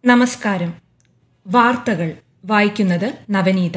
നമസ്കാരം വാർത്തകൾ വായിക്കുന്നത് നവനീത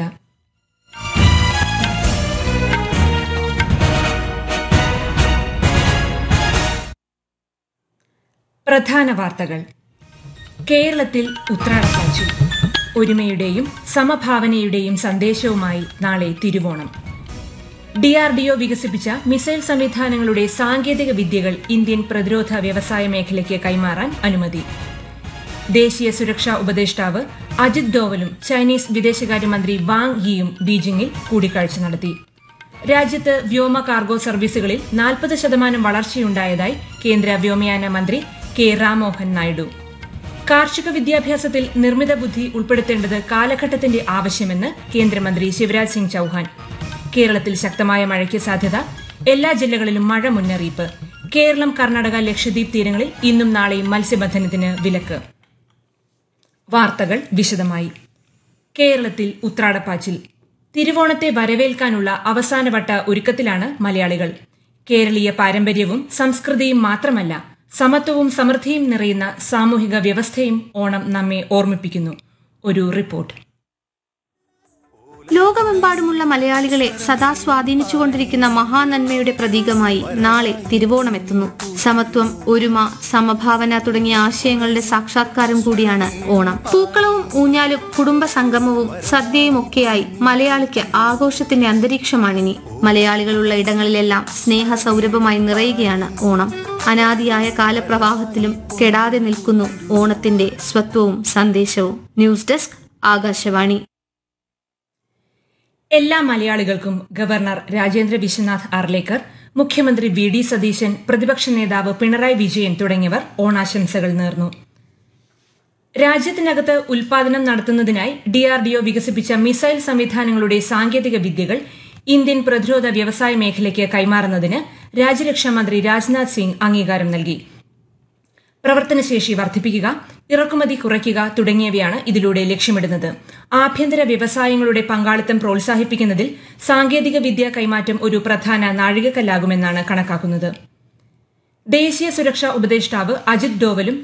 പ്രധാന വാർത്തകൾ കേരളത്തിൽ ഉത്രാടക്കാഴ്ച ഒരുമയുടെയും സമഭാവനയുടെയും സന്ദേശവുമായി നാളെ തിരുവോണം ഡിആർഡിഒ വികസിപ്പിച്ച മിസൈൽ സംവിധാനങ്ങളുടെ സാങ്കേതിക വിദ്യകൾ ഇന്ത്യൻ പ്രതിരോധ വ്യവസായ മേഖലയ്ക്ക് കൈമാറാൻ അനുമതി ദേശീയ സുരക്ഷാ ഉപദേഷ്ടാവ് അജിത് ഡോവലും ചൈനീസ് വിദേശകാര്യമന്ത്രി വാങ് യിയും ബീജിംഗിൽ കൂടിക്കാഴ്ച നടത്തി രാജ്യത്ത് വ്യോമ കാർഗോ സർവീസുകളിൽ നാൽപ്പത് ശതമാനം വളർച്ചയുണ്ടായതായി കേന്ദ്ര വ്യോമയാന മന്ത്രി കെ രാമോഹൻ നായിഡു കാർഷിക വിദ്യാഭ്യാസത്തിൽ നിർമ്മിത ബുദ്ധി ഉൾപ്പെടുത്തേണ്ടത് കാലഘട്ടത്തിന്റെ ആവശ്യമെന്ന് കേന്ദ്രമന്ത്രി ശിവരാജ് സിംഗ് ചൌഹാൻ കേരളത്തിൽ ശക്തമായ മഴയ്ക്ക് സാധ്യത എല്ലാ ജില്ലകളിലും മഴ മുന്നറിയിപ്പ് കേരളം കർണാടക ലക്ഷദ്വീപ് തീരങ്ങളിൽ ഇന്നും നാളെയും മത്സ്യബന്ധനത്തിന് വിലക്ക് വാർത്തകൾ വിശദമായി കേരളത്തിൽ ഉത്രാടപ്പാച്ചിൽ തിരുവോണത്തെ വരവേൽക്കാനുള്ള അവസാനവട്ട ഒരുക്കത്തിലാണ് മലയാളികൾ കേരളീയ പാരമ്പര്യവും സംസ്കൃതിയും മാത്രമല്ല സമത്വവും സമൃദ്ധിയും നിറയുന്ന സാമൂഹിക വ്യവസ്ഥയും ഓണം നമ്മെ ഓർമ്മിപ്പിക്കുന്നു ഒരു റിപ്പോർട്ട് ലോകമെമ്പാടുമുള്ള മലയാളികളെ സദാ സ്വാധീനിച്ചുകൊണ്ടിരിക്കുന്ന മഹാനന്മയുടെ പ്രതീകമായി നാളെ തിരുവോണമെത്തുന്നു സമത്വം ഒരുമ സമഭാവന തുടങ്ങിയ ആശയങ്ങളുടെ സാക്ഷാത്കാരം കൂടിയാണ് ഓണം പൂക്കളവും ഊഞ്ഞാലും കുടുംബ സംഗമവും സദ്യയും ഒക്കെയായി മലയാളിക്ക് ആഘോഷത്തിന്റെ അന്തരീക്ഷമാണിനി മലയാളികളുള്ള ഇടങ്ങളിലെല്ലാം സ്നേഹ സൗരഭമായി നിറയുകയാണ് ഓണം അനാദിയായ കാലപ്രവാഹത്തിലും കെടാതെ നിൽക്കുന്നു ഓണത്തിന്റെ സ്വത്വവും സന്ദേശവും ന്യൂസ് ഡെസ്ക് ആകാശവാണി എല്ലാ മലയാളികൾക്കും ഗവർണർ രാജേന്ദ്ര വിശ്വനാഥ് അർലേക്കർ മുഖ്യമന്ത്രി വി ഡി സതീശൻ പ്രതിപക്ഷ നേതാവ് പിണറായി വിജയൻ തുടങ്ങിയവർ ഓണാശംസകൾ നേർന്നു രാജ്യത്തിനകത്ത് ഉൽപാദനം നടത്തുന്നതിനായി ഡിആർഡിഒ വികസിപ്പിച്ച മിസൈൽ സംവിധാനങ്ങളുടെ സാങ്കേതിക വിദ്യകൾ ഇന്ത്യൻ പ്രതിരോധ വ്യവസായ മേഖലയ്ക്ക് കൈമാറുന്നതിന് രാജ്യരക്ഷാമന്ത്രി രാജ്നാഥ് സിംഗ് അംഗീകാരം നൽകി പ്രവർത്തനശേഷി വർദ്ധിപ്പിക്കുക ഇറക്കുമതി കുറയ്ക്കുക തുടങ്ങിയവയാണ് ഇതിലൂടെ ലക്ഷ്യമിടുന്നത് ആഭ്യന്തര വ്യവസായങ്ങളുടെ പങ്കാളിത്തം പ്രോത്സാഹിപ്പിക്കുന്നതിൽ സാങ്കേതിക വിദ്യ കൈമാറ്റം ഒരു പ്രധാന നാഴികക്കല്ലാകുമെന്നാണ് കണക്കാക്കുന്നത് ദേശീയ സുരക്ഷാ ഉപദേഷ്ടാവ് അജിത് ഡോവലും